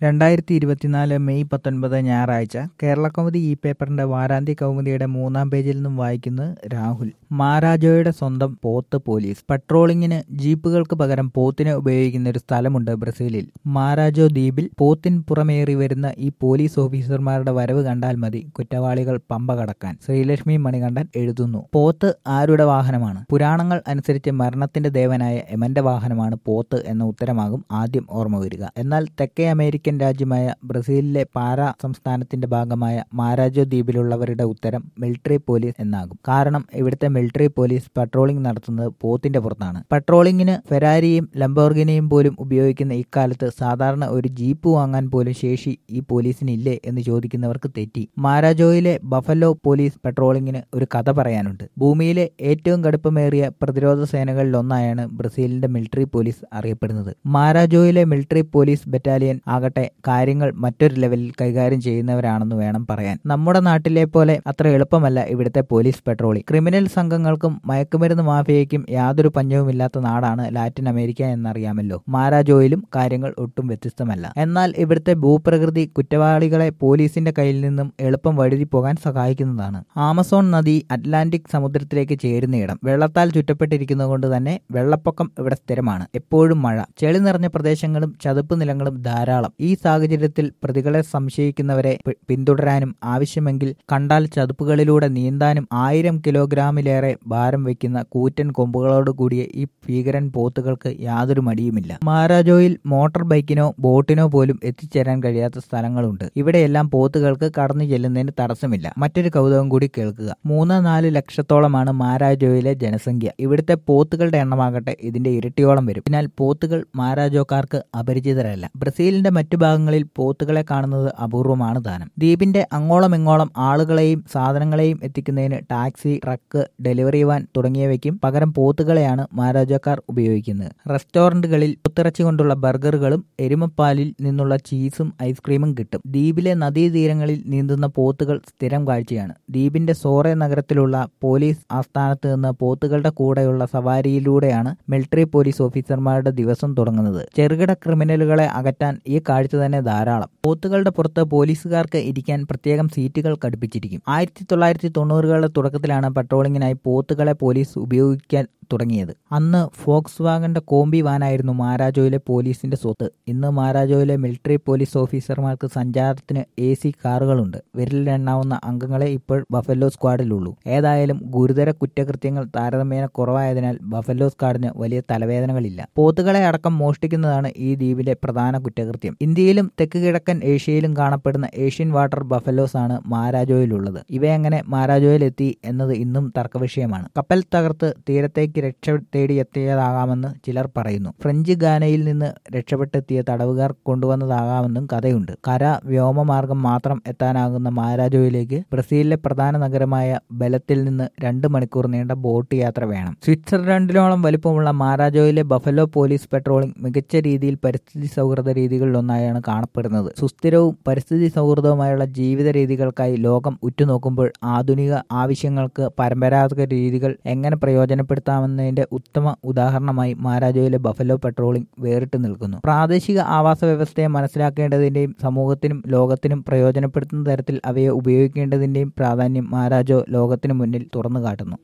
രണ്ടായിരത്തി ഇരുപത്തിനാല് മെയ് പത്തൊൻപത് ഞായറാഴ്ച കേരള കൗമുദി ഈ പേപ്പറിന്റെ വാരാന്ത്യ കൗമുദിയുടെ മൂന്നാം പേജിൽ നിന്നും വായിക്കുന്നത് രാഹുൽ മാരാജോയുടെ സ്വന്തം പോത്ത് പോലീസ് പട്രോളിങ്ങിന് ജീപ്പുകൾക്ക് പകരം പോത്തിനെ ഉപയോഗിക്കുന്ന ഒരു സ്ഥലമുണ്ട് ബ്രസീലിൽ മാരാജോ ദ്വീപിൽ പോത്തിൻ പുറമേറി വരുന്ന ഈ പോലീസ് ഓഫീസർമാരുടെ വരവ് കണ്ടാൽ മതി കുറ്റവാളികൾ പമ്പ കടക്കാൻ ശ്രീലക്ഷ്മി മണികണ്ഠൻ എഴുതുന്നു പോത്ത് ആരുടെ വാഹനമാണ് പുരാണങ്ങൾ അനുസരിച്ച് മരണത്തിന്റെ ദേവനായ എമന്റെ വാഹനമാണ് പോത്ത് എന്ന ഉത്തരമാകും ആദ്യം ഓർമ്മ വരിക എന്നാൽ തെക്കേ അമേരിക്കൻ രാജ്യമായ ബ്രസീലിലെ പാരാ സംസ്ഥാനത്തിന്റെ ഭാഗമായ മാരാജോ ദ്വീപിലുള്ളവരുടെ ഉത്തരം മിലിറ്ററി പോലീസ് എന്നാകും കാരണം ഇവിടുത്തെ മിലിറ്ററി പോലീസ് പട്രോളിംഗ് നടത്തുന്നത് പോത്തിന്റെ പുറത്താണ് പട്രോളിംഗിന് ഫെരാരിയും ലംബോർഗിനിയും പോലും ഉപയോഗിക്കുന്ന ഇക്കാലത്ത് സാധാരണ ഒരു ജീപ്പ് വാങ്ങാൻ പോലും ശേഷി ഈ പോലീസിനില്ലേ എന്ന് ചോദിക്കുന്നവർക്ക് തെറ്റി മാരാജോയിലെ ബഫലോ പോലീസ് പട്രോളിംഗിന് ഒരു കഥ പറയാനുണ്ട് ഭൂമിയിലെ ഏറ്റവും കടുപ്പമേറിയ പ്രതിരോധ സേനകളിലൊന്നായാണ് ബ്രസീലിന്റെ മിലിറ്ററി പോലീസ് അറിയപ്പെടുന്നത് മാരാജോയിലെ മിലിറ്ററി പോലീസ് ബറ്റാലിയൻ ആകട്ടെ കാര്യങ്ങൾ മറ്റൊരു ലെവലിൽ കൈകാര്യം ചെയ്യുന്നവരാണെന്ന് വേണം പറയാൻ നമ്മുടെ നാട്ടിലെ പോലെ അത്ര എളുപ്പമല്ല ഇവിടുത്തെ പോലീസ് പെട്രോളിംഗ് ക്രിമിനൽ സംഘങ്ങൾക്കും മയക്കുമരുന്ന് മാഫിയയ്ക്കും യാതൊരു പഞ്ഞവുമില്ലാത്ത നാടാണ് ലാറ്റിൻ അമേരിക്ക എന്നറിയാമല്ലോ മാരാജോയിലും കാര്യങ്ങൾ ഒട്ടും വ്യത്യസ്തമല്ല എന്നാൽ ഇവിടുത്തെ ഭൂപ്രകൃതി കുറ്റവാളികളെ പോലീസിന്റെ കയ്യിൽ നിന്നും എളുപ്പം വഴുതി പോകാൻ സഹായിക്കുന്നതാണ് ആമസോൺ നദി അറ്റ്ലാന്റിക് സമുദ്രത്തിലേക്ക് ചേരുന്നയിടം വെള്ളത്താൽ ചുറ്റപ്പെട്ടിരിക്കുന്നതുകൊണ്ട് തന്നെ വെള്ളപ്പൊക്കം ഇവിടെ സ്ഥിരമാണ് എപ്പോഴും മഴ ചെളി നിറഞ്ഞ പ്രദേശങ്ങളും ചതുപ്പ് നിലങ്ങളും ധാരാളം ഈ സാഹചര്യത്തിൽ പ്രതികളെ സംശയിക്കുന്നവരെ പി- പിന്തുടരാനും ആവശ്യമെങ്കിൽ കണ്ടാൽ ചതുപ്പുകളിലൂടെ നീന്താനും ആയിരം കിലോഗ്രാമിലേറെ ഭാരം വയ്ക്കുന്ന കൂറ്റൻ കൊമ്പുകളോട് കൂടിയ ഈ ഭീകരൻ പോത്തുകൾക്ക് യാതൊരു മടിയുമില്ല മാരാജോയിൽ മോട്ടോർ ബൈക്കിനോ ബോട്ടിനോ പോലും എത്തിച്ചേരാൻ കഴിയാത്ത സ്ഥലങ്ങളുണ്ട് ഇവിടെയെല്ലാം പോത്തുകൾക്ക് കടന്നു ചെല്ലുന്നതിന് തടസ്സമില്ല മറ്റൊരു കൗതുകം കൂടി കേൾക്കുക മൂന്ന് നാല് ലക്ഷത്തോളമാണ് മാരാജോയിലെ ജനസംഖ്യ ഇവിടുത്തെ പോത്തുകളുടെ എണ്ണമാകട്ടെ ഇതിന്റെ ഇരട്ടിയോളം വരും അതിനാൽ പോത്തുകൾ മാരാജോക്കാർക്ക് അപരിചിതരല്ല ബ്രസീലിന്റെ മറ്റു ഭാഗങ്ങളിൽ പോത്തുകളെ കാണുന്നത് അപൂർവമാണ് താനും ദ്വീപിന്റെ അങ്ങോളം ഇങ്ങോളം ആളുകളെയും സാധനങ്ങളെയും എത്തിക്കുന്നതിന് ടാക്സി ട്രക്ക് ഡെലിവറി വാൻ തുടങ്ങിയവയ്ക്കും പകരം പോത്തുകളെയാണ് മാരാജോക്കാർ ഉപയോഗിക്കുന്നത് റെസ്റ്റോറന്റുകളിൽ പോത്തിറച്ചി കൊണ്ടുള്ള ബർഗറുകളും എരുമപ്പാലിൽ നിന്നുള്ള ചീസും ഐസ്ക്രീമും കിട്ടും ദ്വീപിലെ നദീതീരങ്ങളിൽ നീന്തുന്ന പോത്തുകൾ സ്ഥിരം കാഴ്ചയാണ് ദ്വീപിന്റെ സോറെ നഗരത്തിലുള്ള പോലീസ് ആസ്ഥാനത്ത് നിന്ന് പോത്തുകളുടെ കൂടെയുള്ള സവാരിയിലൂടെയാണ് മിലിറ്ററി പോലീസ് ഓഫീസർമാരുടെ ദിവസം തുടങ്ങുന്നത് ചെറുകിട ക്രിമിനലുകളെ അകറ്റാൻ ഈ കാഴ്ച തന്നെ ധാരാളം പോത്തുകളുടെ പുറത്ത് പോലീസുകാർക്ക് ഇരിക്കാൻ പ്രത്യേകം സീറ്റുകൾ ഘടിപ്പിച്ചിരിക്കും ആയിരത്തി തൊള്ളായിരത്തി തൊണ്ണൂറുകളുടെ തുടക്കത്തിലാണ് പട്രോളിങ്ങിനായി പോത്തുകളെ പോലീസ് ഉപയോഗിക്കാൻ തുടങ്ങിയത് അന്ന് ഫോക്സ് വാഗന്റെ കോമ്പി വാനായിരുന്നു മാരാജോയിലെ പോലീസിന്റെ സ്വത്ത് ഇന്ന് മാരാജോയിലെ മിലിറ്ററി പോലീസ് ഓഫീസർമാർക്ക് സഞ്ചാരത്തിന് എ സി കാറുകളുണ്ട് വിരലിലെണ്ണാവുന്ന അംഗങ്ങളെ ഇപ്പോൾ ബഫല്ലോ സ്ക്വാഡിലുള്ളൂ ഏതായാലും ഗുരുതര കുറ്റകൃത്യങ്ങൾ താരതമ്യേന കുറവായതിനാൽ ബഫല്ലോ സ്ക്വാഡിന് വലിയ തലവേദനകളില്ല പോത്തുകളെ അടക്കം മോഷ്ടിക്കുന്നതാണ് ഈ ദ്വീപിലെ പ്രധാന കുറ്റകൃത്യം ഇന്ത്യയിലും തെക്ക് കിഴക്കൻ ഏഷ്യയിലും കാണപ്പെടുന്ന ഏഷ്യൻ വാട്ടർ ബഫലോസ് ആണ് മാരാജോയിലുള്ളത് ഇവയെങ്ങനെ മാരാജോയിലെത്തി എന്നത് ഇന്നും തർക്കവിഷയമാണ് കപ്പൽ തകർത്ത് തീരത്തേക്ക് രക്ഷ തേടിയെത്തിയതാകാമെന്ന് ചിലർ പറയുന്നു ഫ്രഞ്ച് ഗാനയിൽ നിന്ന് രക്ഷപ്പെട്ടെത്തിയ തടവുകാർ കൊണ്ടുവന്നതാകാമെന്നും കഥയുണ്ട് കര വ്യോമമാർഗം മാത്രം എത്താനാകുന്ന മാരാജോയിലേക്ക് ബ്രസീലിലെ പ്രധാന നഗരമായ ബലത്തിൽ നിന്ന് രണ്ട് മണിക്കൂർ നീണ്ട ബോട്ട് യാത്ര വേണം സ്വിറ്റ്സർലൻഡിനോളം വലിപ്പമുള്ള മാരാജോയിലെ ബഫലോ പോലീസ് പെട്രോളിംഗ് മികച്ച രീതിയിൽ പരിസ്ഥിതി സൗഹൃദ രീതികളിലൊന്നായാണ് കാണപ്പെടുന്നത് സുസ്ഥിരവും പരിസ്ഥിതി സൗഹൃദവുമായുള്ള ജീവിത രീതികൾക്കായി ലോകം ഉറ്റുനോക്കുമ്പോൾ ആധുനിക ആവശ്യങ്ങൾക്ക് പരമ്പരാഗത രീതികൾ എങ്ങനെ പ്രയോജനപ്പെടുത്താമെന്നതിന്റെ ഉത്തമ ഉദാഹരണമായി മാരാജോയിലെ ബഫലോ പെട്രോളിംഗ് വേറിട്ട് നിൽക്കുന്നു പ്രാദേശിക ആവാസ വ്യവസ്ഥയെ മനസ്സിലാക്കേണ്ടതിന്റെയും സമൂഹത്തിനും ലോകത്തിനും പ്രയോജനപ്പെടുത്തുന്ന തരത്തിൽ അവയെ ഉപയോഗിക്കേണ്ടതിന്റെയും പ്രാധാന്യം മാരാജോ ലോകത്തിനു മുന്നിൽ തുറന്നു കാട്ടുന്നു